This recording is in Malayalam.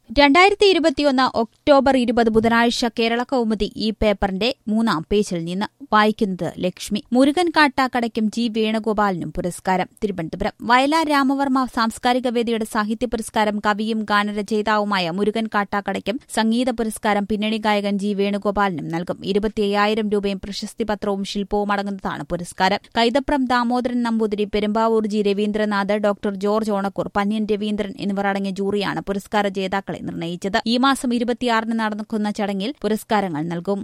രണ്ടായിരത്തി ഇരുപത്തിയൊന്ന് ഒക്ടോബർ ഇരുപത് ബുധനാഴ്ച കേരള കൗമുദി ഈ പേപ്പറിന്റെ മൂന്നാം പേജിൽ നിന്ന് വായിക്കുന്നത് ലക്ഷ്മി മുരുകൻ കാട്ടാക്കടയ്ക്കും ജി വേണുഗോപാലിനും പുരസ്കാരം തിരുവനന്തപുരം വയലാർ രാമവർമ്മ സാംസ്കാരിക വേദിയുടെ സാഹിത്യ പുരസ്കാരം കവിയും ഗാനരചയിതാവുമായ മുരുകൻ കാട്ടാക്കടയ്ക്കും സംഗീത പുരസ്കാരം പിന്നണി ഗായകൻ ജി വേണുഗോപാലിനും നൽകും ഇരുപത്തിയ്യായിരം രൂപയും പ്രശസ്തി പത്രവും ശില്പവും അടങ്ങുന്നതാണ് പുരസ്കാരം Kaithapram Damodaran Namboothiri Perumbavoor G Ravindranath doctor George Onakkoor Panyan Raveendran എന്നിവർ അടങ്ങിയ ജൂറിയാണ് പുരസ്കാര ജേതാക്കളെ നിർണയിച്ചത് ഈ മാസം ഇരുപത്തിയാറിന് നടക്കുന്ന ചടങ്ങിൽ പുരസ്കാരങ്ങൾ നൽകും